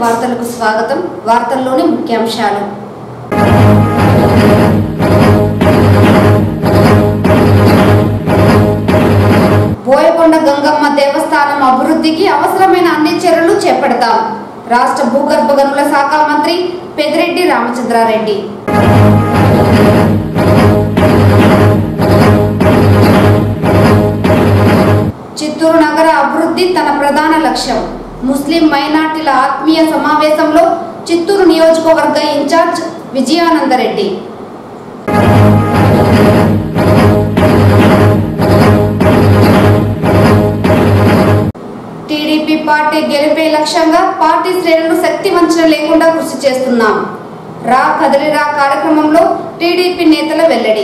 వార్తలకు స్వాగతం వార్తల్లోని ముఖ్యాంశాలు బోయకొండ గంగమ్మ దేవస్థానం అభివృద్ధికి అవసరమైన అన్ని చర్యలు చేపడతాం రాష్ట్ర భూగర్భ గనుల శాఖ మంత్రి పెదిరెడ్డి రామచంద్రారెడ్డి చిత్తూరు నగర అభివృద్ధి తన ప్రధాన లక్ష్యం ముస్లిం మైనార్టీల ఆత్మీయ సమావేశంలో చిత్తూరు నియోజకవర్గ ఇన్ఛార్జ్ విజయానందరెడ్డి టీడీపీ పార్టీ గెలిపే లక్ష్యంగా పార్టీ శ్రేణులు శక్తి వంచన లేకుండా కృషి చేస్తున్నాం రా కదలిరా కార్యక్రమంలో టీడీపీ నేతల వెల్లడి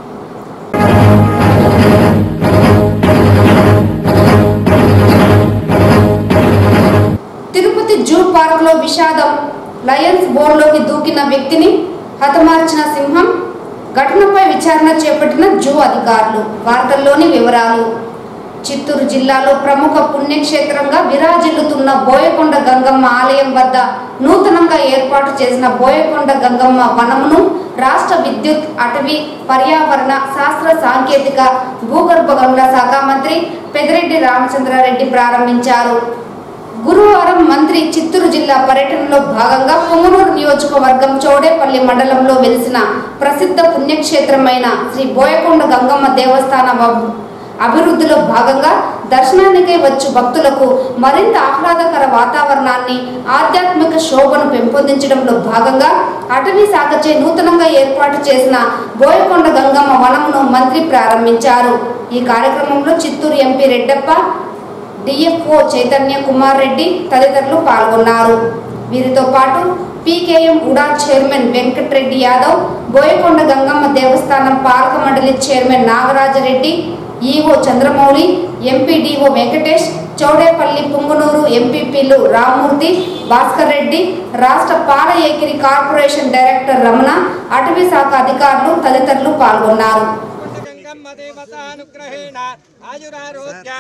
తిరుపతి జూ పార్క్ లో విషాదం లయన్స్ బోర్డులోకి దూకిన వ్యక్తిని హతమార్చిన సింహం ఘటనపై విచారణ చేపట్టిన జూ అధికారులు వార్తల్లోని వివరాలు చిత్తూరు జిల్లాలో ప్రముఖ పుణ్యక్షేత్రంగా విరాజిల్లుతున్న బోయకొండ గంగమ్మ ఆలయం వద్ద నూతనంగా ఏర్పాటు చేసిన బోయకొండ గంగమ్మ వనమును రాష్ట్ర విద్యుత్ అటవీ పర్యావరణ శాస్త్ర సాంకేతిక భూగర్భ గనుల శాఖ మంత్రి పెదిరెడ్డి రామచంద్రారెడ్డి ప్రారంభించారు గురువారం మంత్రి చిత్తూరు జిల్లా పర్యటనలో భాగంగా పొంగనూరు నియోజకవర్గం చౌడేపల్లి మండలంలో వెలిసిన ప్రసిద్ధ పుణ్యక్షేత్రమైన శ్రీ బోయకొండ గంగమ్మ దేవస్థానం అభి- అభివృద్ధిలో భాగంగా దర్శనానికై వచ్చు భక్తులకు మరింత ఆహ్లాదకర వాతావరణాన్ని ఆధ్యాత్మిక శోభను పెంపొందించడంలో భాగంగా అటవీ శాఖచే నూతనంగా ఏర్పాటు చేసిన బోయకొండ గంగమ్మ వనమును మంత్రి ప్రారంభించారు ఈ కార్యక్రమంలో చిత్తూరు ఎంపీ రెడ్డప్ప డిఎఫ్ఓ చైతన్య కుమార్ రెడ్డి తదితరులు పాల్గొన్నారు వీరితో పాటు PKM UDA chairman Venkatreddy Yadav Boyakonda Gangamma దేవస్థానం పాలక మండలి chairman Nagarajareddy EO Chandramouli MPDO Venkatesh Chowdepalli Punganur ఎంపీపీలు రామ్మూర్తి భాస్కర్ రెడ్డి రాష్ట్ర పాల ఏకిరి కార్పొరేషన్ డైరెక్టర్ రమణ అటవీ శాఖ అధికారులు తదితరులు పాల్గొన్నారు గంగమ్మ దేవతానుగ్రహేణ ఆయురారోగ్య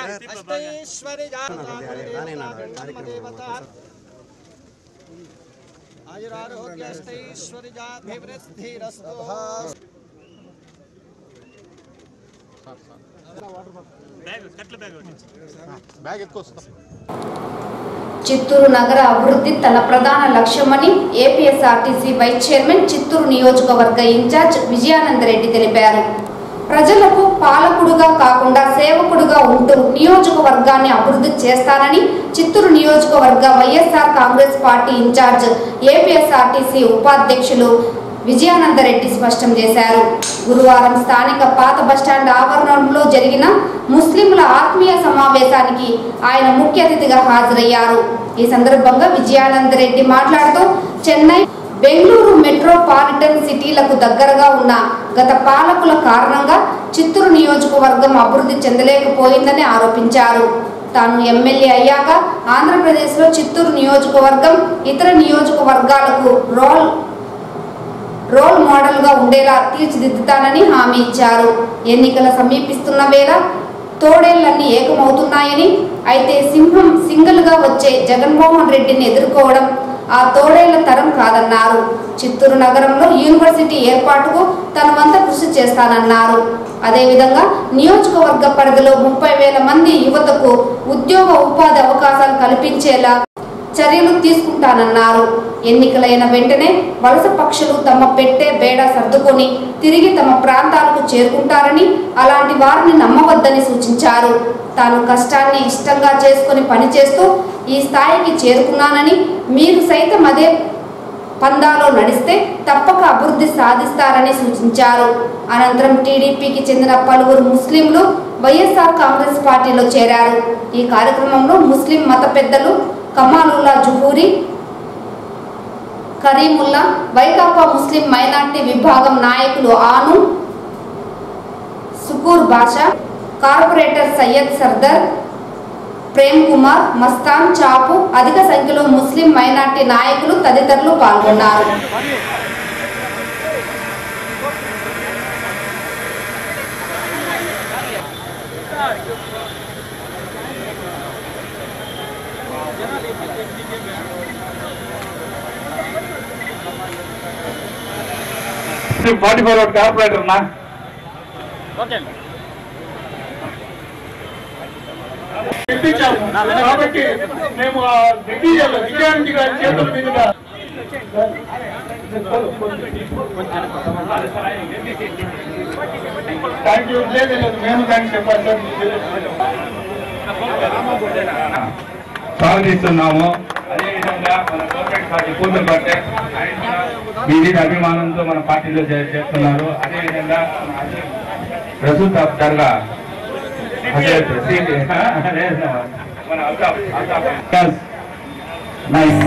అష్టైశ్వర్యజాతదేవత ఆయురారోగ్య అష్టైశ్వర్యాభివృద్ధిరస్తు బ్యాగ్ ఎత్తుకొస్తా చిత్తూరు నగర అభివృద్ధి తన ప్రధాన లక్ష్యమని ఏపీఎస్ఆర్టీసీ వైస్ చైర్మన్ చిత్తూరు నియోజకవర్గ ఇన్ఛార్జ్ విజయానందరెడ్డి తెలిపారు ప్రజలకు పాలకుడుగా కాకుండా సేవకుడుగా ఉంటూ నియోజకవర్గాన్ని అభివృద్ధి చేస్తానని చిత్తూరు నియోజకవర్గ YSR Congress party in-charge APSRTC ఉపాధ్యక్షులు విజయానందరెడ్డి స్పష్టం చేశారు గురువారం స్థానిక పాత బస్టాండ్ ఆవరణంలో జరిగిన ముస్లింల ఆత్మీయ సమావేశానికి ఆయన ముఖ్య అతిథిగా హాజరయ్యారు ఈ సందర్భంగా విజయానందరెడ్డి మాట్లాడుతూ చెన్నై బెంగళూరు మెట్రోపాలిటన్ సిటీలకు దగ్గరగా ఉన్న గత పాలకుల కారణంగా చిత్తూరు నియోజకవర్గం అభివృద్ధి చెందలేకపోయిందని ఆరోపించారు తాను ఎమ్మెల్యే అయ్యాక ఆంధ్రప్రదేశ్లో చిత్తూరు నియోజకవర్గం ఇతర నియోజకవర్గాలకు రోల్ రోల్ మోడల్ గా ఉండేలా తీర్చిదిద్దుతానని హామీ ఇచ్చారు ఎన్నికల సమీపిస్తున్న వేళ తోడేళ్లన్నీ ఏకమవుతున్నాయని అయితే సింహం సింగిల్ గా వచ్చే జగన్మోహన్ రెడ్డిని ఎదుర్కోవడం ఆ తోడేళ్ల తరం కాదన్నారు చిత్తూరు నగరంలో యూనివర్సిటీ ఏర్పాటుకు తన వంత కృషి చేస్తానన్నారు అదేవిధంగా నియోజకవర్గ పరిధిలో ముప్పై వేల మంది యువతకు ఉద్యోగ ఉపాధి అవకాశాలు కల్పించేలా చర్యలు తీసుకుంటానన్నారు ఎన్నికలైన వెంటనే వలస పక్షులు తమ పెట్టే బేడ సర్దుకొని తిరిగి తమ ప్రాంతాలకు చేరుకుంటారని అలాంటి వారిని నమ్మవద్దని సూచించారు తాను కష్టాన్ని ఇష్టంగా చేసుకొని పనిచేస్తూ ఈ స్థాయికి చేరుకున్నానని మీరు సైతం అదే పందాలో నడిస్తే తప్పక అభివృద్ధి సాధిస్తారని సూచించారు అనంతరం టీడీపీకి చెందిన పలువురు ముస్లింలు వైఎస్ఆర్ కాంగ్రెస్ పార్టీలో చేరారు ఈ కార్యక్రమంలో ముస్లిం మత పెద్దలు కమాలుల్లా జుహూరి కరీముల్లా వైకాపా ముస్లిం మైనార్టీ విభాగం నాయకులు ఆను సుకూర్ బాషా కార్పొరేటర్ సయ్యద్ సర్దార్ ప్రేమ్ కుమార్ మస్తాన్ చాపు అధిక సంఖ్యలో ముస్లిం మైనార్టీ నాయకులు తదితరులు పాల్గొన్నారు ఫార్టీ ఫోర్ అవుట్ కార్పొరేటర్ నా గెలిపించాము కాబట్టి మేము ఆ దిగ్గజాలు విజయానికి గారి చేతుల మీదుగా థ్యాంక్ యూ లేదు లేదు మేము థ్యాంక్స్ చెప్పాలి సార్ స్వాగతిస్తున్నాము అదేవిధంగా మన గవర్నమెంట్ పార్టీ కూతురు పట్టే ఆయన కూడా వివిధ అభిమానంతో మన పార్టీలో చే- చేస్తున్నారు అదేవిధంగా ప్రస్తుత దర్గా అదే ప్రసీద్ అదే మన అల్తాఫ్ అల్తాఫ్ నైస్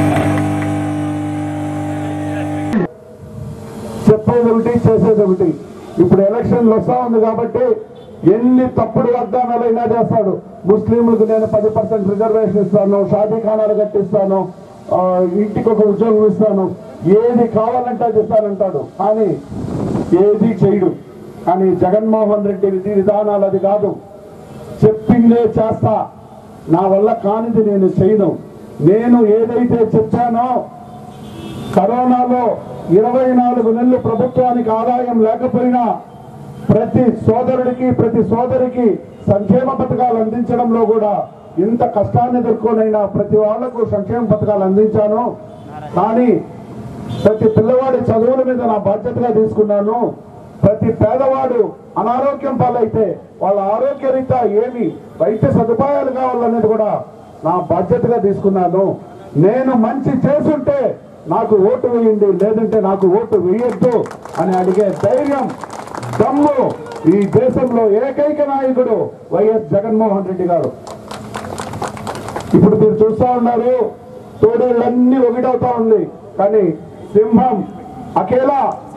చెప్పేది ఒకటి చేసేది ఒకటి ఇప్పుడు ఎలక్షన్లు వస్తా ఉంది కాబట్టి ఎన్ని తప్పుడు వాగ్దానాలు అయినా చేస్తాడు ముస్లింలకు నేను పది పర్సెంట్ రిజర్వేషన్ ఇస్తాను షాదీ ఖానాలు కట్టిస్తాను ఆ, ఇంటికి ఒక ఉద్యోగం ఇస్తాను ఏది కావాలంటే అది ఇస్తానంటాడు కానీ ఏది చేయడు కానీ జగన్మోహన్ రెడ్డి విధి విధానాలు అది కాదు చెప్పిందే చేస్తా నా వల్ల కానిది నేను చేయను నేను ఏదైతే చెప్పానో కరోనాలో ఇరవై నాలుగు నెలలు ప్రభుత్వానికి ఆదాయం లేకపోయినా ప్రతి సోదరుడికి ప్రతి సోదరికి సంక్షేమ పథకాలు అందించడంలో కూడా ఇంత కష్టాన్ని ఎదుర్కొనైనా ప్రతి వాళ్లకు సంక్షేమ పథకాలు అందించాను కానీ ప్రతి పిల్లవాడి చదువుల మీద నా బాధ్యతగా తీసుకున్నాను ప్రతి పేదవాడు అనారోగ్యం పాలైతే వాళ్ళ ఆరోగ్య రీత్యా ఏమి వైద్య సదుపాయాలు కావాలనేది కూడా నా బాధ్యతగా తీసుకున్నాను నేను మంచి చేసుంటే నాకు ఓటు వేయండి లేదంటే నాకు ఓటు వేయొద్దు అని అడిగే ధైర్యం దమ్ము ఈ దేశంలో ఏకైక నాయకుడు వైఎస్ జగన్మోహన్ రెడ్డి గారు ఇప్పుడు మీరు చూస్తా ఉన్నారు తోడేళ్ళన్నీ ఒకటవుతా ఉంది కానీ సింహం అకేలా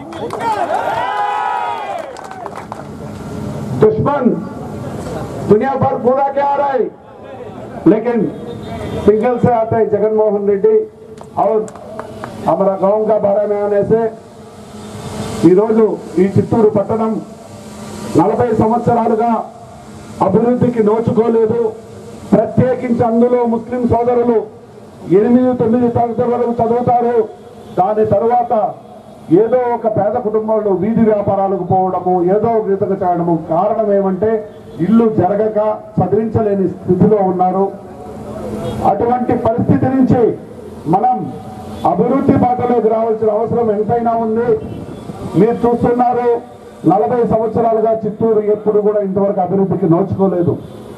दुश्मन दुनिया भर पूरा क्या आ रहा है लेकिन सिंगल से आता है जगन मोहन रेड्डी और हमारा गांव का बारे में आने से ఈరోజు ఈ చిత్తూరు పట్టణం నలభై సంవత్సరాలుగా అభివృద్ధికి నోచుకోలేదు ప్రత్యేకించి అందులో ముస్లిం సోదరులు ఎనిమిది తొమ్మిది తరగతి వరకు చదువుతారు దాని తరువాత ఏదో ఒక పేద కుటుంబంలో వీధి వ్యాపారాలకు పోవడము ఏదో ఒక రీతిగా చేయడము కారణం ఏమంటే ఇల్లు జరగక చదివించలేని స్థితిలో ఉన్నారు అటువంటి పరిస్థితి నుంచి మనం అభివృద్ధి బాటలోకి రావాల్సిన అవసరం ఎంతైనా ఉంది మీరు చూస్తున్నారు నలభై సంవత్సరాలుగా చిత్తూరు ఎప్పుడు కూడా ఇంతవరకు అభివృద్ధికి నోచుకోలేదు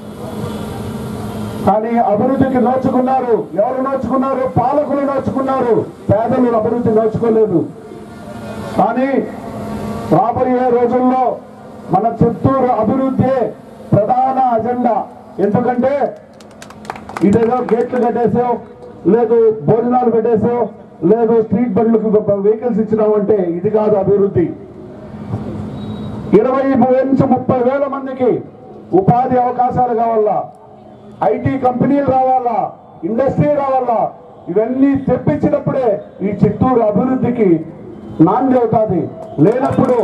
కానీ అభివృద్ధికి నోచుకున్నారు ఎవరు నోచుకున్నారు పాలకులు నోచుకున్నారు పేదలు అభివృద్ధి నోచుకోలేదు కానీ రాబోయే రోజుల్లో మన చిత్తూరు అభివృద్ధి ప్రధాన అజెండా ఎందుకంటే ఇదేదో గేట్లు కట్టేసావు లేదు భోజనాలు పెట్టేసావు లేదు స్ట్రీట్ బండ్లకు వెహికల్స్ ఇచ్చినామంటే ఇది కాదు అభివృద్ధి ఇరవై నుంచి ముప్పై వేల మందికి ఉపాధి అవకాశాలు కావాలా ఐటీ కంపెనీలు రావాలా ఇండస్ట్రీ రావాలా ఇవన్నీ తెప్పించినప్పుడే ఈ చిత్తూరు అభివృద్ధికి నాంది అవుతుంది లేనప్పుడు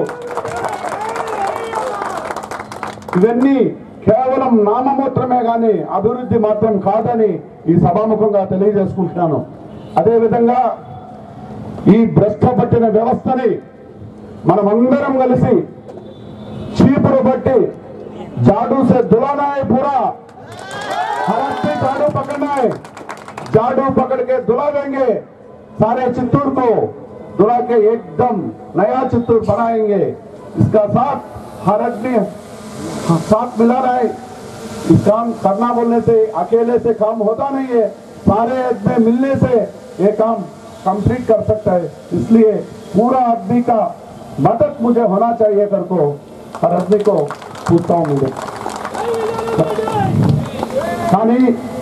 ఇవన్నీ కేవలం నామమాత్రమే కానీ అభివృద్ధి మాత్రం కాదని ఈ సభాముఖంగా తెలియజేసుకుంటున్నాను అదేవిధంగా ఈ భ్రష్ట పట్టిన వ్యవస్థని మనమందరం కలిసి చీపురు బట్టి జాడు సే దులానా है पूरा हरस्ते झाड़ू पकड़ना है झाड़ू पकड़ के दुला देंगे सारे चित्तूर को दुला के एकदम नया चित्तूर बनाएंगे इसका साथ हर आदमी साथ मिलाना है इस काम करना बोलने से अकेले से काम होता नहीं है सारे आदमी मिलने से ये काम कंप्लीट कर सकता है इसलिए पूरा आदमी का मदद मुझे होना चाहिए कर को हर आदमी को पूछता हूँ मुझे కానీ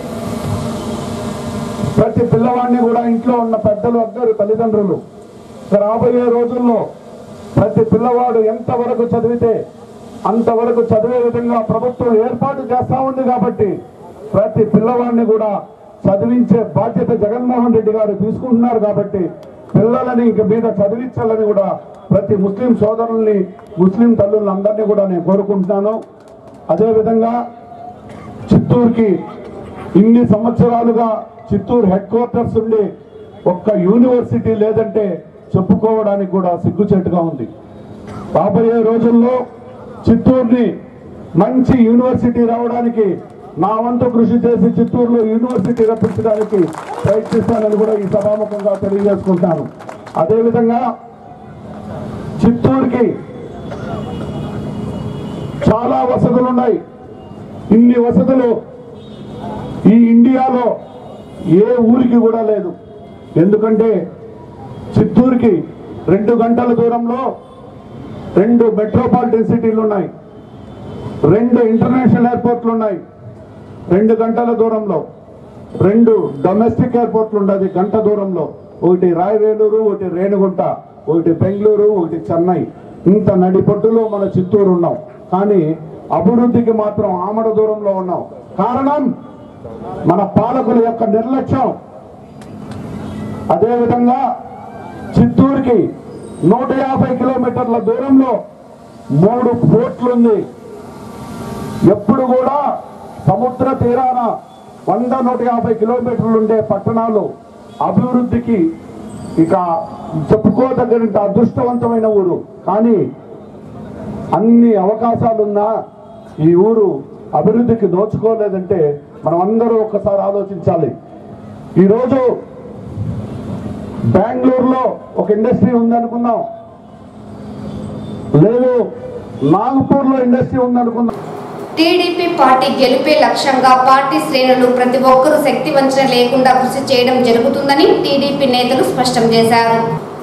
ప్రతి పిల్లవాడిని కూడా ఇంట్లో ఉన్న పెద్దలు అందరు తల్లిదండ్రులు ఇక రాబోయే రోజుల్లో ప్రతి పిల్లవాడు ఎంతవరకు చదివితే అంతవరకు చదివే విధంగా ప్రభుత్వం ఏర్పాటు చేస్తా ఉంది కాబట్టి ప్రతి పిల్లవాడిని కూడా చదివించే బాధ్యత జగన్మోహన్ రెడ్డి గారు తీసుకుంటున్నారు కాబట్టి పిల్లలని ఇంక మీద చదివించాలని కూడా ప్రతి ముస్లిం సోదరుల్ని ముస్లిం తల్లుల్ని అందరినీ కూడా నేను కోరుకుంటున్నాను అదేవిధంగా చిత్తూరుకి ఇన్ని సంవత్సరాలుగా చిత్తూరు హెడ్ క్వార్టర్స్ ఉండి ఒక్క యూనివర్సిటీ లేదంటే చెప్పుకోవడానికి కూడా సిగ్గుచేటుగా ఉంది రాబోయే రోజుల్లో చిత్తూరుని మంచి యూనివర్సిటీ రావడానికి నా వంతు కృషి చేసి చిత్తూరులో యూనివర్సిటీ రప్పించడానికి ప్రయత్నిస్తానని కూడా ఈ సభాముఖంగా తెలియజేసుకుంటాను అదేవిధంగా చిత్తూరుకి చాలా వసతులు ఉన్నాయి ఇన్ని వసతులు ఈ ఇండియాలో ఏ ఊరికి కూడా లేదు ఎందుకంటే చిత్తూరుకి రెండు గంటల దూరంలో రెండు మెట్రోపాలిటన్ సిటీలు ఉన్నాయి రెండు ఇంటర్నేషనల్ ఎయిర్పోర్ట్లు ఉన్నాయి రెండు గంటల దూరంలో రెండు డొమెస్టిక్ ఎయిర్పోర్ట్లు ఉండదు గంట దూరంలో ఒకటి రాయవేలూరు ఒకటి రేణిగుంట ఒకటి బెంగళూరు ఒకటి చెన్నై ఇంత నడిపొట్టులో మన చిత్తూరు ఉన్నాం కానీ అభివృద్ధికి మాత్రం ఆమడ దూరంలో ఉన్నాం కారణం మన పాలకుల యొక్క నిర్లక్ష్యం అదేవిధంగా చిత్తూరుకి నూట యాభై కిలోమీటర్ల దూరంలో మూడు పోర్ట్లు ఉంది ఎప్పుడు కూడా సముద్ర తీరాన వంద నూట యాభై కిలోమీటర్లు ఉండే పట్టణాలు అభివృద్ధికి ఇక చెప్పుకోదగినంత అదృష్టవంతమైన ఊరు కానీ అన్ని అవకాశాలున్నా ఈ ఊరు అభివృద్ధికి దోచుకోలేదంటే మనం అందరూ ఒక్కసారి ఆలోచించాలి ఈరోజు బెంగళూరులో ఒక ఇండస్ట్రీ ఉందనుకున్నాం లేదు నాగపూర్లో ఇండస్ట్రీ ఉందనుకున్నాం టీడీపీ పార్టీ గెలిపే లక్ష్యంగా పార్టీ శ్రేణులు ప్రతి ఒక్కరూ శక్తి వంచన లేకుండా కృషి చేయడం జరుగుతుందని టీడీపీ నేతలు స్పష్టం చేశారు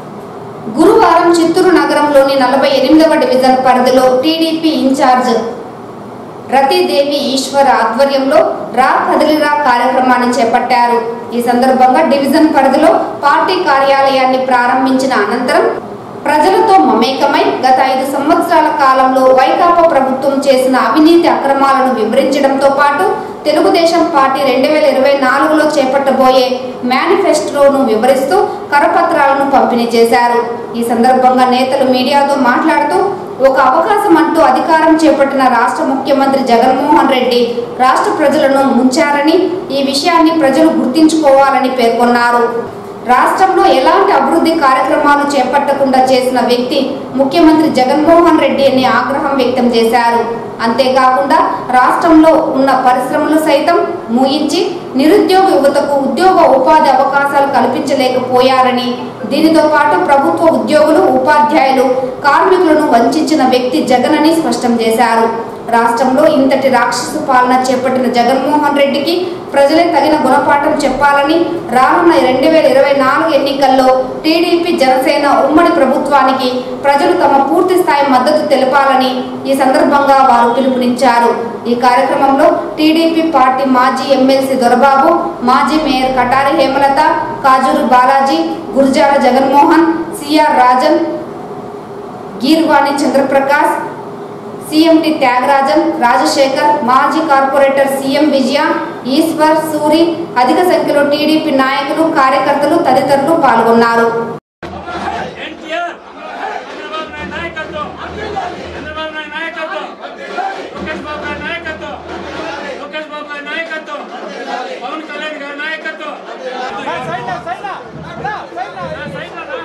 గురువారం చిత్తూరు నగరంలోని నలభై ఎనిమిదవ డివిజన్ పరిధిలో టీడీపీ ఇన్ఛార్జ్ రతీదేవి ఈశ్వర్ ఆధ్వర్యంలో రా కదిలిరా కార్యక్రమాన్ని చేపట్టారు ఈ సందర్భంగా డివిజన్ పరిధిలో పార్టీ కార్యాలయాన్ని ప్రారంభించిన అనంతరం ప్రజలతో మమేకమై గత ఐదు సంవత్సరాల కాలంలో వైకాపా ప్రభుత్వం చేసిన అవినీతి అక్రమాలను వివరించడంతో పాటు తెలుగుదేశం పార్టీ రెండు వేల ఇరవై నాలుగులో చేపట్టబోయే మేనిఫెస్టోను వివరిస్తూ కరపత్రాలను పంపిణీ చేశారు ఈ సందర్భంగా నేతలు మీడియాతో మాట్లాడుతూ ఒక అవకాశం అంటూ అధికారం చేపట్టిన రాష్ట్ర ముఖ్యమంత్రి జగన్మోహన్ రెడ్డి రాష్ట్ర ప్రజలను ముంచారని ఈ విషయాన్ని ప్రజలు గుర్తించుకోవాలని పేర్కొన్నారు రాష్ట్రంలో ఎలాంటి అభివృద్ధి కార్యక్రమాలు చేపట్టకుండా చేసిన వ్యక్తి ముఖ్యమంత్రి జగన్మోహన్ రెడ్డి అని ఆగ్రహం వ్యక్తం చేశారు అంతేకాకుండా రాష్ట్రంలో ఉన్న పరిశ్రమలు సైతం ముగించి నిరుద్యోగ యువతకు ఉద్యోగ ఉపాధి అవకాశాలు కల్పించలేకపోయారని దీనితో పాటు ప్రభుత్వ ఉద్యోగులు ఉపాధ్యాయులు కార్మికులను వంచిన వ్యక్తి జగన్ అని స్పష్టం చేశారు రాష్ట్రంలో ఇంతటి రాక్షస పాలన చేపట్టిన జగన్మోహన్ రెడ్డికి ప్రజలే తగిన గుణపాఠం చెప్పాలని రానున్న రెండు వేల ఇరవై నాలుగు ఎన్నికల్లో టీడీపీ జనసేన ఉమ్మడి ప్రభుత్వానికి ప్రజలు తమ పూర్తి స్థాయి మద్దతు తెలపాలని ఈ సందర్భంగా వారు పిలుపునిచ్చారు ఈ కార్యక్రమంలో టీడీపీ పార్టీ మాజీ ఎమ్మెల్సీ దొరబాబు మాజీ mayor Katari Hemalatha Kajuru Balaji Gurujala Jaganmohan CR Rajan Geervani Chandraprakash CMT Thyagarajan Rajasekhar మాజీ కార్పొరేటర్ సీఎం విజయ ఈశ్వర్ సూరి అధిక సంఖ్యలో టీడీపీ నాయకులు కార్యకర్తలు తదితరులు పాల్గొన్నారు ఎన్టీఆర్ చంద్రబాబు నాయుడు నాయకత్వం చంద్రబాబు నాయుడు నాయకత్వం లోకేష్ బాబు గారి నాయకత్వం లోకేష్ బాబు గారి నాయకత్వం పవన్ కళ్యాణ్ గారి నాయకత్వం నా సైడ్లో రా.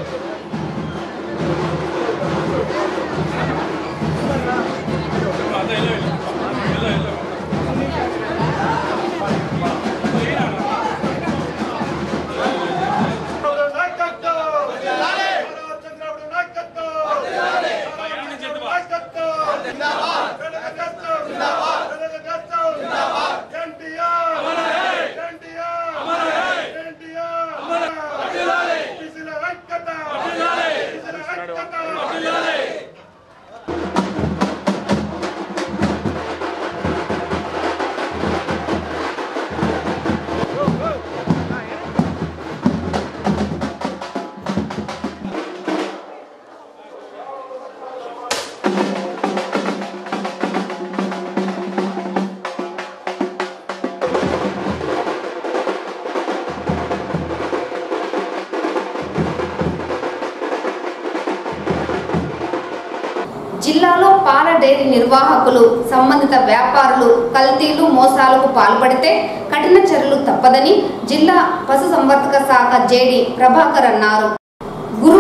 జిల్లాలో పాల డైరీ నిర్వాహకులు సంబంధిత వ్యాపారులు కల్తీలు మోసాలకు పాల్పడితే కఠిన చర్యలు తప్పదని జిల్లా పశుసంవర్ధక శాఖ జేడి ప్రభాకర్ అన్నారు గురువారం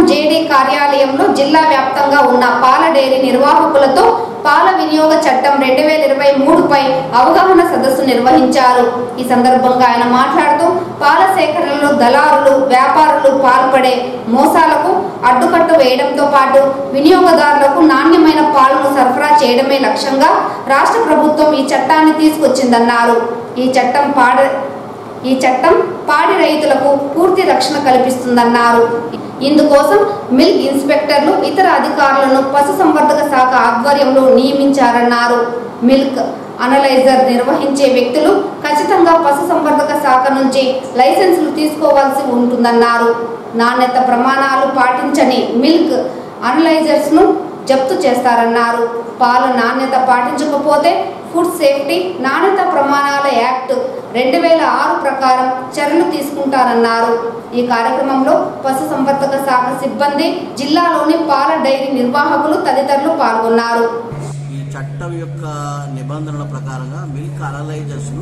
జేడీ కార్యాలయంలో జిల్లా వ్యాప్తంగా ఉన్న పాల డైరీ నిర్వాహకులతో పాల వినియోగ చట్టం రెండు వేల ఇరవై మూడుపై అవగాహన సదస్సు నిర్వహించారు ఈ సందర్భంగా ఆయన మాట్లాడుతూ పాల సేకరణలో దళారులు వ్యాపారులు పాల్పడే మోసాలకు అడ్డుకట్ట వేయడంతో పాటు వినియోగదారులకు నాణ్యమైన పాలను సరఫరా చేయడమే లక్ష్యంగా రాష్ట్ర ప్రభుత్వం ఈ చట్టాన్ని తీసుకొచ్చిందన్నారు ఈ చట్టం పాడ ఈ చట్టం పాడి రైతులకు పూర్తి రక్షణ కల్పిస్తుందన్నారు ఇందుకోసం మిల్క్ ఇన్స్పెక్టర్లు ఇతర అధికారులను పశుసంవర్ధక శాఖ ఆధ్వర్యంలో నియమించారన్నారు మిల్క్ అనలైజర్ నిర్వహించే వ్యక్తులు ఖచ్చితంగా పశుసంవర్ధక శాఖ నుంచి లైసెన్సులు తీసుకోవాల్సి ఉంటుందన్నారు నాణ్యత ప్రమాణాలు పాటించని మిల్క్ అనలైజర్స్ ను జప్తు చేస్తారన్నారు పాల నాణ్యత పాటించకపోతే ఫుడ్ సేఫ్టీ నాణ్యత ప్రమాణాల యాక్ట్ రెండు వేల ఆరు ప్రకారం చర్యలు తీసుకుంటారన్నారు ఈ కార్యక్రమంలో పశుసంవర్ధక శాఖ సిబ్బంది జిల్లాలోని పాల డైరీ నిర్వాహకులు తదితరులు పాల్గొన్నారు ఈ చట్టం యొక్క నిబంధనల ప్రకారంగా మిల్క్ అనలైజర్స్ను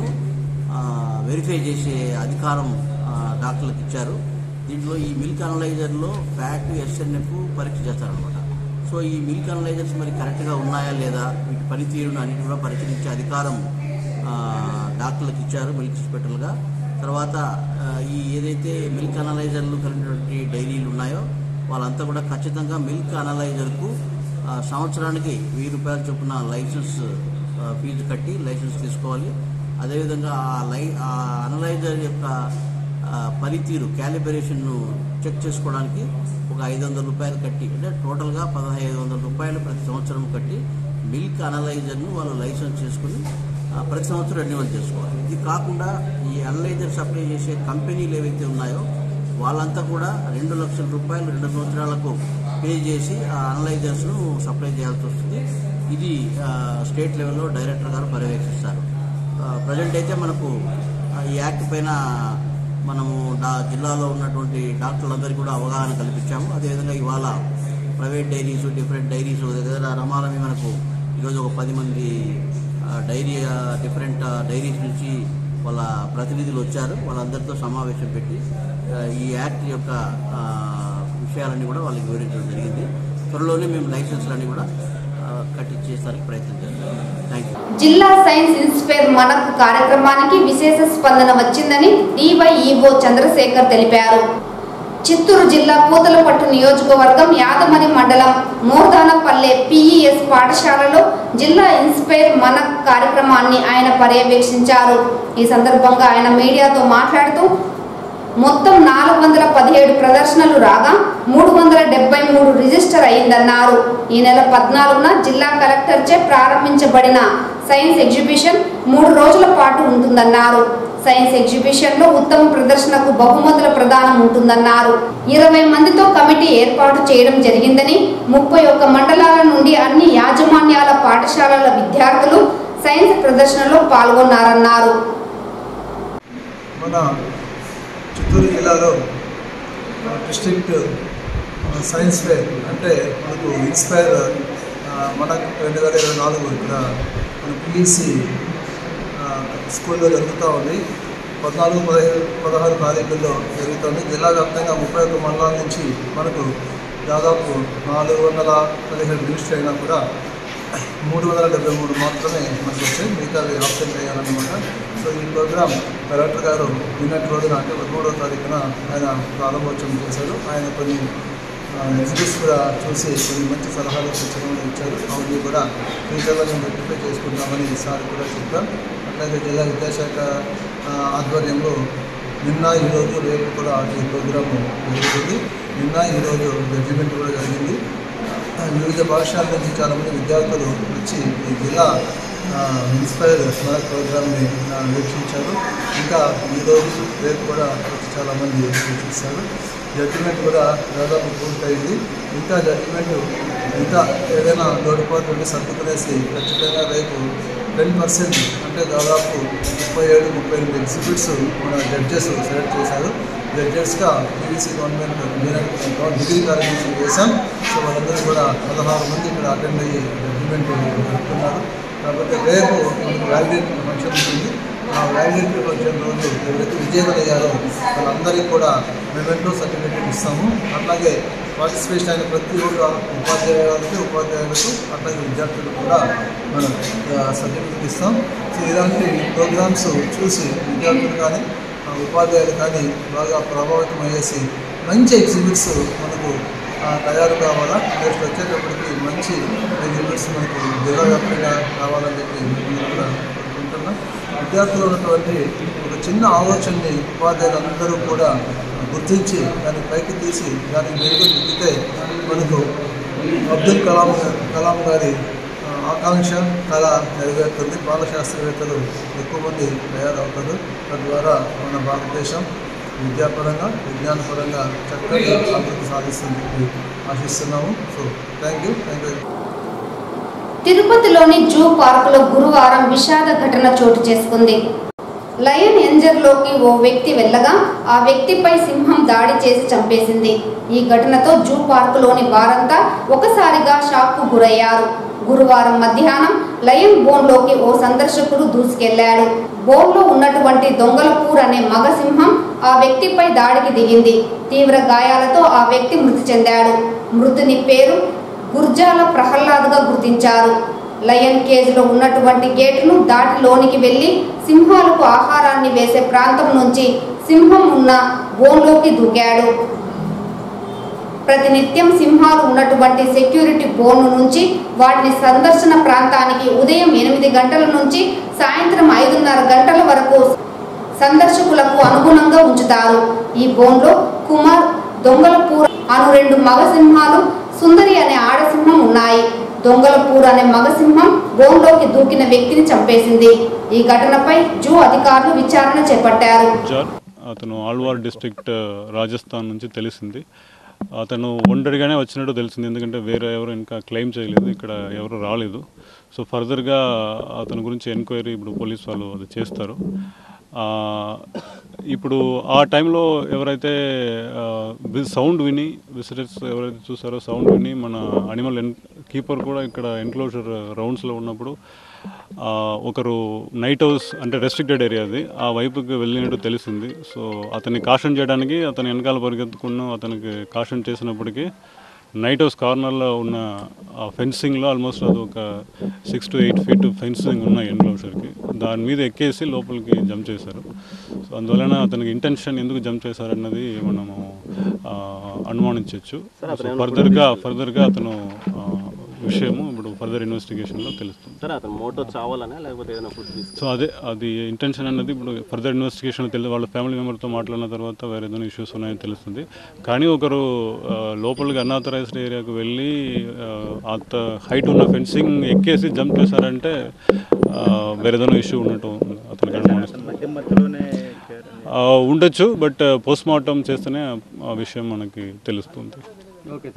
వెరిఫై చేసే అధికారం ఆ, డాక్టర్లకు ఇచ్చారు దీంట్లో ఈ మిల్క్ అనలైజర్లో ఫ్యాట్ ఎస్ఎన్ఎఫ్ పరీక్ష చేస్తారనమాట సో ఈ మిల్క్ అనలైజర్స్ మరి కరెక్ట్గా ఉన్నాయా లేదా వీటి పనితీరును అన్నిటి కూడా పరిశీలించే అధికారం ఆ, డాక్టర్లకు ఇచ్చారు మిల్క్ ఇన్స్పెక్టర్లుగా తర్వాత ఆ, ఈ ఏదైతే మిల్క్ అనలైజర్లు కలిగినటువంటి డైరీలు ఉన్నాయో వాళ్ళంతా కూడా ఖచ్చితంగా మిల్క్ అనలైజర్కు ఆ, సంవత్సరానికి వెయ్యి రూపాయల చొప్పున లైసెన్స్ ఆ, ఫీజు కట్టి లైసెన్స్ తీసుకోవాలి అదేవిధంగా ఆ లై ఆ అనలైజర్ యొక్క ఆ, పనితీరు క్యాలిబరేషన్ను చెక్ చేసుకోవడానికి ఒక ఐదు వందల రూపాయలు కట్టి అంటే టోటల్గా పదహైదు వందల రూపాయలు ప్రతి సంవత్సరం కట్టి మిల్క్ అనలైజర్ను వాళ్ళు లైసెన్స్ చేసుకుని ఆ, ప్రతి సంవత్సరం రెన్యువల్ చేసుకోవాలి ఇది కాకుండా ఈ అనలైజర్ సప్లై చేసే కంపెనీలు ఏవైతే ఉన్నాయో వాళ్ళంతా కూడా రెండు లక్షల రూపాయలు రెండు సంవత్సరాలకు పే చేసి ఆ అనలైజర్స్ను సప్లై చేయాల్సి వస్తుంది ఇది ఆ, స్టేట్ లెవెల్లో డైరెక్టర్ గారు పర్యవేక్షిస్తారు ప్రజెంట్ అయితే మనకు ఆ, ఈ యాక్ట్ పైన మనము డా జిల్లాలో ఉన్నటువంటి డాక్టర్లందరికీ కూడా అవగాహన కల్పించాము అదేవిధంగా ఇవాళ ప్రైవేట్ డైరీస్ డిఫరెంట్ డైరీస్ దగ్గర రమాలని మనకు ఈరోజు ఒక పది మంది ఆ, డైరీ ఆ, డిఫరెంట్ ఆ, డైరీస్ నుంచి వాళ్ళ ప్రతినిధులు వచ్చారు వాళ్ళందరితో సమావేశం పెట్టి ఆ, ఈ యాక్ట్ యొక్క ఆ, విషయాలన్నీ కూడా వాళ్ళకి వివరించడం జరిగింది త్వరలోనే మేము లైసెన్స్లన్నీ కూడా ఆ, కట్టించేసరికి ప్రయత్నం చేస్తాం థ్యాంక్ యూ జిల్లా సైన్స్ ఇన్స్పైర్ మనకు కార్యక్రమానికి విశేష స్పందన వచ్చిందని డివైఈఓ చంద్రశేఖర్ తెలిపారు చిత్తూరు జిల్లా పూతలపట్టు నియోజకవర్గం యాదమరి మండలం మోర్దానపల్లె పిఈఎస్ పాఠశాలలో జిల్లా ఇన్స్పైర్ మన కార్యక్రమాన్ని ఆయన పర్యవేక్షించారు ఈ సందర్భంగా ఆయన మీడియాతో మాట్లాడుతూ మొత్తం నాలుగు వందల పదిహేడు ప్రదర్శనలు రాగా మూడు వందల డెబ్బై మూడు రిజిస్టర్ అయిందన్నారు ఈ నెల పద్నాలుగున జిల్లా కలెక్టర్చే ప్రారంభించబడిన సైన్స్ ఎగ్జిబిషన్ మూడు రోజుల పాటు ఉంటుందన్నారు సైన్స్ ఎగ్జిబిషన్ లో ఉత్తమ ప్రదర్శనకు బహుమతుల ప్రదానం ఉంటుందన్నారు ఇరవై మందితో కమిటీ ఏర్పాటు చేయడం జరిగిందని ముప్పై ఒక్క మండలాల నుండి అన్ని యాజమాన్యాల పాఠశాలల విద్యార్థులు సైన్స్ ప్రదర్శనలో పాల్గొన్నారన్నారు మన చిత్తూరు జిల్లాలో డిస్ట్రిక్ట్ సైన్స్ ఫేర్ అంటే మనకు ఇన్స్పైర్ మన రెండు వేల ఇరవై నాలుగు ఇక్కడ మన పిఈసి స్కూల్లో జరుగుతూ ఉంది పద్నాలుగు పదిహేను పదహారు తారీఖుల్లో జరుగుతుంది జిల్లా వ్యాప్తంగా ముప్పై ఒక్క మండలాల నుంచి మనకు దాదాపు నాలుగు వందల పదిహేడు రిజిస్టర్ అయినా కూడా మూడు వందల డెబ్బై మూడు మాత్రమే మనకు వచ్చాయి మిగతా ఆప్షన్ అయ్యాలన్నమాట సో ఈ ప్రోగ్రామ్ కలెక్టర్ గారు నిన్నటి రోజున అంటే పదమూడవ తారీఖున ఆయన ప్రారంభోత్సవం చేశారు ఆయన కొన్ని ఎగ్జిబిట్స్ కూడా చూసి కొన్ని మంచి సలహాలు సూచనలు ఇచ్చారు అవన్నీ కూడా ఫ్యూచర్లో మేము రెక్టిఫై చేసుకుంటామని సార్ కూడా చెప్పాం అట్లాగే జిల్లా విద్యాశాఖ ఆ, ఆధ్వర్యంలో నిన్న ఈరోజు రేపు కూడా ఈ ప్రోగ్రామ్ జరుగుతుంది నిన్న ఈరోజు జడ్జిమెంట్ కూడా జరిగింది ఆ, వివిధ పాఠశాల నుంచి చాలామంది విద్యార్థులు వచ్చి ఈ జిల్లా ఆ, ఇన్స్పైర్ స్మారక్ ప్రోగ్రామ్ని ఆ, వీక్షించారు ఇంకా ఈరోజు రేపు కూడా వచ్చి చాలామంది వీక్షిస్తారు జడ్జిమెంట్ కూడా దాదాపు పూర్తయింది ఇంకా జడ్జిమెంట్ ఇంకా ఏదైనా లోటుపాట్లు ఉంటే సర్దుకునేసి ఖచ్చితంగా రేపు టెన్ పర్సెంట్ అంటే దాదాపు ముప్పై ఏడు ముప్పై ఎనిమిది ఎగ్జిబిట్స్ మన జడ్జెస్ సెలెక్ట్ చేశారు జడ్జెస్గా PVC government engineering degree college నుంచి చేశాం సో వాళ్ళందరూ కూడా పదహారు మంది ఇక్కడ అటెండ్ అయ్యి జడ్జిమెంట్ జరుపుతున్నారు కాబట్టి రేపు మనకు వ్యాలిడేట్ ఫంక్షన్ ఉంటుంది వ్యాలిడిటీ వచ్చిన రోజు ఎవరైతే విజేతలు అయ్యారో వాళ్ళందరికీ కూడా మెమెంటో సర్టిఫికేట్ ఇస్తాము అట్లాగే పార్టిసిపేషన్ అయిన ప్రతి ఒక్క ఉపాధ్యాయులకి ఉపాధ్యాయులకు అట్లాగే విద్యార్థులకు కూడా మనం సర్టిఫికేట్ ఇస్తాం సో ఇలాంటి ప్రోగ్రామ్స్ చూసి విద్యార్థులు కానీ ఆ, ఉపాధ్యాయులు కానీ బాగా ప్రభావితం అయ్యేసి మంచి ఎగ్జిబిట్స్ మనకు ఆ, తయారు కావాలా నెక్స్ట్ వచ్చేటప్పటికి మంచి ఎగ్జిబిట్స్ మనకు జిల్లా వ్యాప్తంగా కావాలని చెప్పి మేము కూడా కోరుకుంటున్నాం విద్యార్థులు ఉన్నటువంటి ఒక చిన్న ఆలోచనని ఉపాధ్యాయులందరూ కూడా గుర్తించి దాన్ని పైకి తీసి దానికి మెరుగు దిద్దితే మనకు అబ్దుల్ కలాం కలాం గారి ఆ, ఆకాంక్ష కళ నెరవేరుతుంది బాల శాస్త్రవేత్తలు ఎక్కువ మంది తయారవుతారు తద్వారా మన భారతదేశం విద్యాపరంగా విజ్ఞానపరంగా చక్కటి అభివృద్ధి సాధిస్తుందని చెప్పి ఆశిస్తున్నాము so thank you thank you తిరుపతిలోని జూ పార్కులో గురువారం విషాద ఘటన చోటు చేసుకుంది లయన్ ఎంజర్లోకి ఓ వ్యక్తి వెళ్ళగా ఆ వ్యక్తిపై సింహం దాడి చేసి చంపేసింది ఈ ఘటనతో జూ పార్కులోని వారంతా ఒకసారిగా షాక్కు గురయ్యారు గురువారం మధ్యాహ్నం లయన్ బోన్లోకి ఓ సందర్శకుడు దూసుకెళ్లాడు బోన్లో ఉన్నటువంటి దొంగలపూర్ అనే మగ సింహం ఆ వ్యక్తిపై దాడికి దిగింది తీవ్ర గాయాలతో ఆ వ్యక్తి మృతి చెందాడు మృతుని పేరు గుర్జాల ప్రహ్లాద్గా గుర్తించారు లయన్ కేజ్లో ఉన్నటువంటి గేటును దాటి లోనికి వెళ్లి సింహాలకు ఆహారాన్ని వేసే ప్రాంతం నుంచి సింహం ఉన్న బోన్లోకి దూకాడు ప్రతినిత్యం సింహాలు ఉన్నటువంటి సెక్యూరిటీ బోను నుంచి వాటిని సందర్శన ప్రాంతానికి ఉదయం ఎనిమిది గంటల నుంచి సాయంత్రం ఐదున్నర గంటల వరకు సందర్శకులకు అనుగుణంగా ఉంచుతారు ఈ బోన్లో కుమార్ దొంగలపూర్ అను రెండు మగ సింహాలు సుందరి అనే ఆడసింహం ఉన్నాయి దొంగలపూర్ అనే మగ సింహం బోన్లోకి దూకిన వ్యక్తిని చంపేసింది ఈ ఘటనపై జూ అధికారులు విచారణ చేపట్టారు జార్ అతను ఆల్వార్ డిస్ట్రిక్ట్ రాజస్థాన్ నుంచి తెలిసింది అతను ఒంటరిగానే వచ్చినట్టు తెలిసింది ఎందుకంటే వేరే ఎవరు ఇంకా క్లెయిమ్ చేయలేదు ఇక్కడ ఎవరు రాలేదు సో ఫర్దర్గా అతని గురించి ఎంక్వైరీ ఇప్పుడు పోలీస్ వాళ్ళు అది చేస్తారు ఆ, ఇప్పుడు ఆ టైంలో ఎవరైతే సౌండ్ విని విజిటర్స్ ఎవరైతే చూసారో సౌండ్ విని మన అనిమల్ ఎన్ కీపర్ కూడా ఇక్కడ ఎన్క్లోజర్ రౌండ్స్లో ఉన్నప్పుడు ఆ, ఒకరు నైట్ హౌస్ అంటే రెస్ట్రిక్టెడ్ ఏరియా అది ఆ వైపుకి వెళ్ళినట్టు తెలిసింది సో అతన్ని కాషన్ చేయడానికి అతను వెనకాల పరిగెత్తుకున్న అతనికి కాషన్ చేసినప్పటికీ నైట్ హౌస్ కార్నర్లో ఉన్న ఆ ఫెన్సింగ్లో ఆల్మోస్ట్ అది ఒక six to eight feet fencing ఉన్నాయి ఎన్క్లోజర్కి దాని మీద ఎక్కేసి లోపలికి జంప్ చేశారు సో అందువలన అతనికి ఇంటెన్షన్ ఎందుకు జంప్ చేశారన్నది మనము ఆ, అనుమానించవచ్చు సో ఫర్దర్గా ఫర్దర్గా అతను ఆ, విషయము ఇప్పుడు ఫర్దర్ ఇన్వెస్టిగేషన్లో తెలుస్తుంది సరే అతను మోటో చావాలనే లేకపోతే ఏదైనా ఫుడ్ తీసుకు సో అదే అది ఇంటెన్షన్ అన్నది ఇప్పుడు ఫర్దర్ ఇన్వెస్టిగేషన్ తెలియదు వాళ్ళ ఫ్యామిలీ మెంబర్తో మాట్లాడిన తర్వాత వేరే ఏదైనా ఇష్యూస్ ఉన్నాయని తెలుస్తుంది కానీ ఒకరు ఆ, లోపలికి అన్ఆథరైజ్డ్ ఏరియాకు వెళ్ళి ఆ, అంత హైట్ ఉన్న ఫెన్సింగ్ ఎక్కేసి జంప్ చేశారంటే ఆ, వేరే ఏదైనా ఇష్యూ ఉన్నట్టు అతనికి అనుమానిస్తుంది మధ్య మధ్యలోనే ఆ, ఉండొచ్చు బట్ పోస్ట్ మార్టం చేస్తేనే ఆ- ఆ విషయం మనకి తెలుస్తుంది ఓకే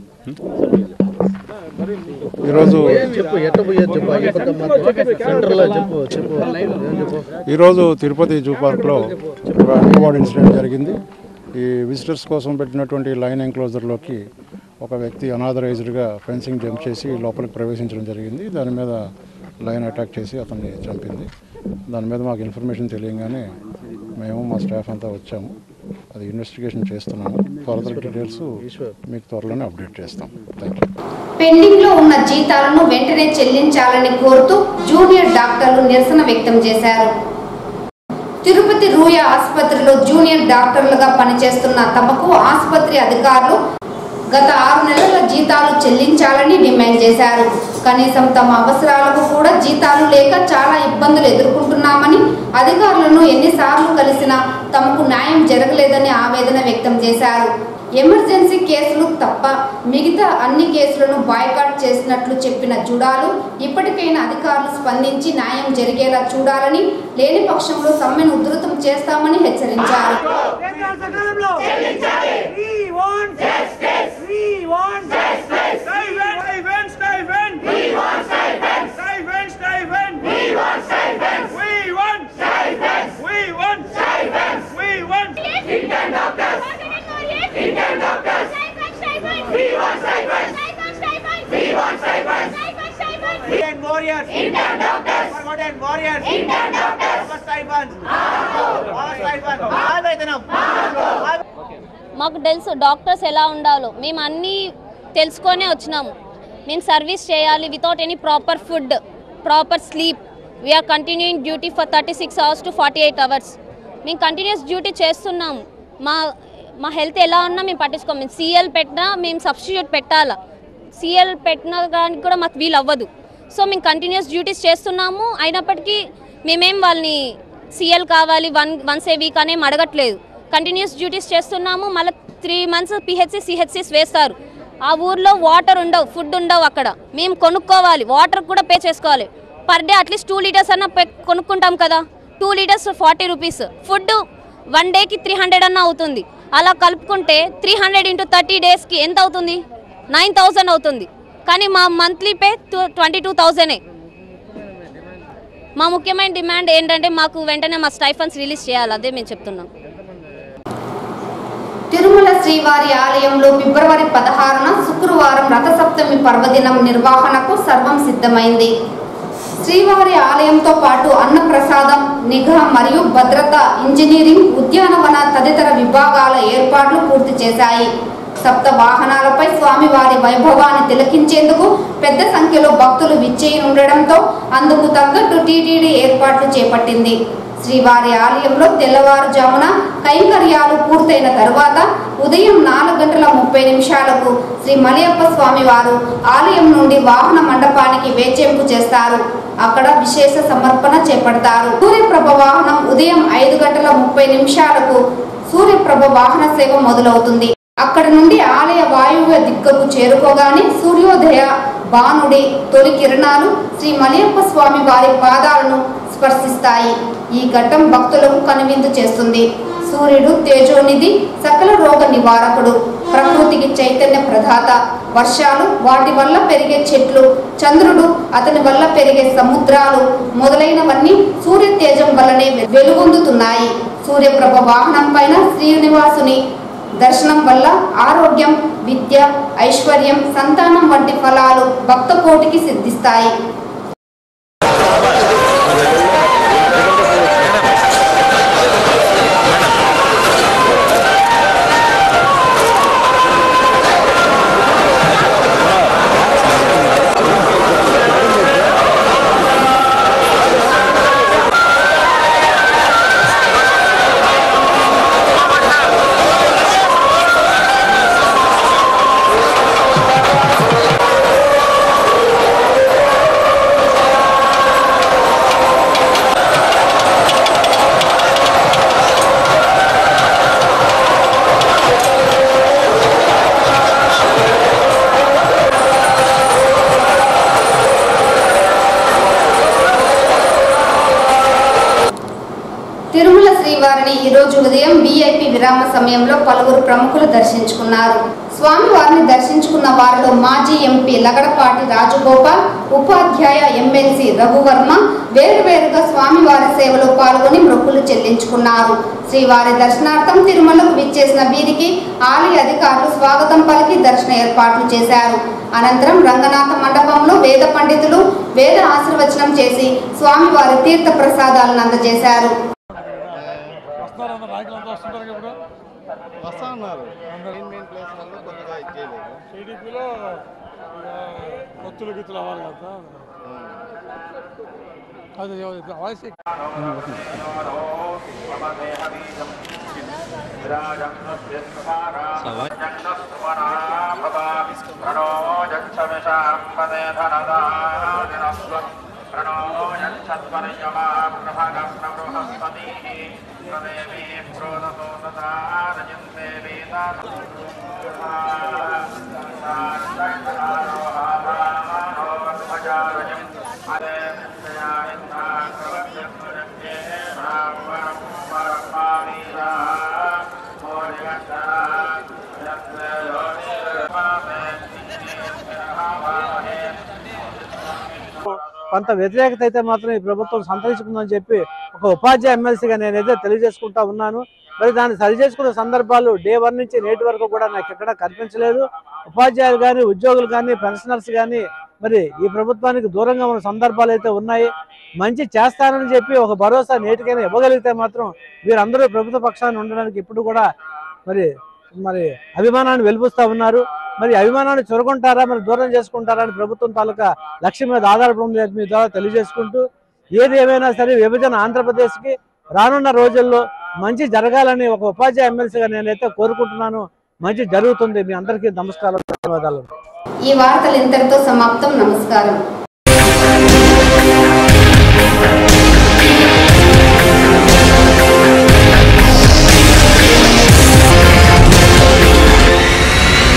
ఈరోజు చెప్పు ఎట్ట పోయేది చెప్పు అయ్యప్ప సెంటర్లో చెప్పు చెప్పు ఏం చెప్పు ఈరోజు తిరుపతి జూ పార్క్లో ఒక అన్వార్డ్ ఇన్సిడెంట్ జరిగింది ఈ విజిటర్స్ కోసం పెట్టినటువంటి లైన్ ఎంక్లోజర్లోకి ఒక వ్యక్తి అనాథరైజ్డ్గా ఫెన్సింగ్ జంప్ చేసి లోపలికి ప్రవేశించడం జరిగింది దాని మీద లైన్ అటాక్ చేసి అతన్ని చంపింది దాని మీద మాకు ఇన్ఫర్మేషన్ తెలియగానే మేము మా స్టాఫ్ అంతా వచ్చాము అది ఇన్వెస్టిగేషన్ చేస్తున్నాము ఫర్దర్ డీటెయిల్స్ మీకు త్వరలోనే అప్డేట్ చేస్తాం థ్యాంక్ యూ పెండింగ్ లో ఉన్న జీతాలను వెంటనే చెల్లించాలని కోరుతూ జూనియర్ డాక్టర్లు నిరసన వ్యక్తం చేశారు తిరుపతి రూయ ఆసుపత్రిలో జూనియర్ డాక్టర్లుగా పనిచేస్తున్న తమకు ఆసుపత్రి అధికారులు గత ఆరు నెలల జీతాలు చెల్లించాలని డిమాండ్ చేశారు కనీసం తమ అవసరాలకు కూడా జీతాలు లేక చాలా ఇబ్బందులు ఎదుర్కొంటున్నామని అధికారులను ఎన్నిసార్లు కలిసినా తమకు న్యాయం జరగలేదని ఆవేదన వ్యక్తం చేశారు ఎమర్జెన్సీ కేసులు తప్ప మిగతా అన్ని కేసులను బాయ్కాట్ చేసినట్లు చెప్పిన జుడాలు ఇప్పటికైనా అధికారులు స్పందించి న్యాయం జరిగేలా చూడాలని లేని పక్షంలో సమ్మెను ఉధృతం చేస్తామని హెచ్చరించారు warriors. Indian doctors. Forgotten warriors. Indian doctors. మాకు తెలుసు డాక్టర్స్ ఎలా ఉండాలో మేము అన్నీ తెలుసుకొనే వచ్చినాము మేము సర్వీస్ చేయాలి without any proper food proper sleep we're continuing duty for thirty six hours to forty eight hours మేము కంటిన్యూస్ డ్యూటీ చేస్తున్నాము మా మా హెల్త్ ఎలా ఉన్నా మేము పట్టించుకోము మేము సీఎల్ పెట్టినా మేము సబ్స్టిట్యూట్ పెట్టాలా సీఎల్ పెట్టిన దానికి కూడా మాకు వీలు అవ్వదు సో మేము కంటిన్యూస్ డ్యూటీస్ చేస్తున్నాము అయినప్పటికీ మేమేం వాళ్ళని సీఎల్ కావాలి వన్ వన్స్ ఏ వీక్ అనేం అడగట్లేదు కంటిన్యూస్ డ్యూటీస్ చేస్తున్నాము మళ్ళీ త్రీ మంత్స్ పిహెచ్సి సిహెచ్సిస్ వేస్తారు ఆ ఊర్లో వాటర్ ఉండవు ఫుడ్ ఉండవు అక్కడ మేము కొనుక్కోవాలి వాటర్ కూడా పే చేసుకోవాలి per day at least two litres అన్న పే- కొనుక్కుంటాం కదా two litres forty rupees food one డేకి త్రీ హండ్రెడ్ అన్న అవుతుంది అలా కలుపుకుంటే త్రీ హండ్రెడ్ ఇంటూ థర్టీ డేస్కి ఎంత అవుతుంది నైన్ థౌజండ్ అవుతుంది కానీ మా మంత్లీ పే ట్వంటీ టూ థౌజండే మా ముఖ్యమైన డిమాండ్ ఏంటంటే మాకు వెంటనే మా స్టైఫన్స్ రిలీజ్ చేయాలి అదే మేము చెప్తున్నాం తిరుమల శ్రీవారి ఆలయంలో ఫిబ్రవరి పదహారున శుక్రవారం రథసప్తమి పర్వదినం నిర్వహణకు సర్వం సిద్ధమైంది శ్రీవారి ఆలయంతో పాటు అన్నప్రసాదం నిఘా మరియు భద్రత ఇంజనీరింగ్ ఉద్యానవన తదితర విభాగాల ఏర్పాట్లు పూర్తి చేశాయి సప్త వాహనాలపై స్వామివారి వైభవాన్ని తిలకించేందుకు పెద్ద సంఖ్యలో భక్తులు విచ్చేయనుండడంతో అందుకు తగ్గట్టు టీటీడీ ఏర్పాట్లు చేపట్టింది శ్రీవారి ఆలయంలో తెల్లవారుజామున కైంకర్యాలు పూర్తయిన తరువాత ఉదయం నాలుగు గంటల ముప్పై నిమిషాలకు శ్రీ మలయప్ప స్వామి వారు ఆలయం నుండి వాహన మండపానికి వేచెంపు చేస్తారు అక్కడ విశేష సమర్పణ చేపడతారు సూర్యప్రభ వాహనం ఉదయం ఐదు గంటల ముప్పై నిమిషాలకు సూర్యప్రభ వాహన సేవ మొదలవుతుంది అక్కడ నుండి ఆలయ వాయువ్య దిక్కకు చేరుకోగానే సూర్యోదయ బాణుడి తొలి కిరణాలు శ్రీ మలయప్ప స్వామి వారి పాదాలను స్పర్శిస్తాయి ఈ ఘట్టం భక్తులకు కనువిందు చేస్తుంది సూర్యుడు తేజోనిధి సకల రోగ నివారకుడు ప్రకృతికి చైతన్య ప్రదాత వర్షాలు వాటి వల్ల పెరిగే చెట్లు చంద్రుడు అతని వల్ల పెరిగే సముద్రాలు మొదలైనవన్నీ సూర్య తేజం వల్లనే వెలుగొందుతున్నాయి సూర్యప్రభ వాహనం పైన శ్రీనివాసుని దర్శనం వల్ల ఆరోగ్యం విద్య ఐశ్వర్యం సంతానం వంటి ఫలాలు భక్త కోటికి సిద్ధిస్తాయి తిరుమల శ్రీవారిని ఈ రోజు ఉదయం విఐపి విరామ సమయంలో పలువురు ప్రముఖులు దర్శించుకున్నారు స్వామివారిని దర్శించుకున్న వారిలో మాజీ ఎంపీ లగడపాటి రాజగోపాల్ ఉపాధ్యాయ ఎమ్మెల్సీ రఘువర్మ వేరువేరుగా స్వామివారి సేవలో పాల్గొని మొక్కులు చెల్లించుకున్నారు శ్రీవారి దర్శనార్థం తిరుమలకు విచ్చేసిన వీరికి ఆలయ అధికారులు స్వాగతం పలికి దర్శన ఏర్పాట్లు చేశారు అనంతరం రంగనాథ మండపంలో వేద పండితులు వేద ఆశీర్వచనం చేసి స్వామివారి తీర్థ ప్రసాదాలను అందజేశారు నాయకులంతా వస్తుంటారు ఇప్పుడు వస్తా ఉన్నారు మెయిన్ మెయిన్ ప్లేస్లలో కొద్దిగా ఇది చేయలేదు టీడీపీలో కొత్తులు గిత్తులు అవ్వాలి కదా అది వాయిస్ కొంత వ్యతిరేకత అయితే మాత్రం ఈ ప్రభుత్వం సంతరించుకుందని చెప్పి ఒక ఉపాధ్యాయ ఎమ్మెల్సీగా నేనైతే తెలియజేసుకుంటా ఉన్నాను మరి దాన్ని సరిచేసుకున్న సందర్భాలు డే వన్ నుంచి నేటి వరకు కూడా నాకు ఎక్కడ కనిపించలేదు ఉపాధ్యాయులు కానీ ఉద్యోగులు కానీ పెన్షనర్స్ కానీ మరి ఈ ప్రభుత్వానికి దూరంగా ఉన్న సందర్భాలు అయితే ఉన్నాయి మంచి చేస్తానని చెప్పి ఒక భరోసా నేటికైనా ఇవ్వగలిగితే మాత్రం వీరందరూ ప్రభుత్వ పక్షాన్ని ఉండడానికి ఇప్పుడు కూడా మరి మరి అభిమానాన్ని వెలిపిస్తూ ఉన్నారు మరి అభిమానాన్ని చొరగొంటారా మరి దూరం చేసుకుంటారా అని ప్రభుత్వం తాలూకా లక్ష్యం మీద ఆధారపడి ఉంది మీ ద్వారా తెలియజేసుకుంటూ ఏది ఏమైనా సరే విభజన ఆంధ్రప్రదేశ్కి రానున్న రోజుల్లో మంచి జరగాలని ఒక ఉపాధ్యాయ ఎమ్మెల్సీగా నేనైతే కోరుకుంటున్నాను మంచి జరుగుతుంది మీ అందరికీ నమస్కారం ధన్యవాదాలు ఈ వార్తలు ఇంతటితో సమాప్తం నమస్కారం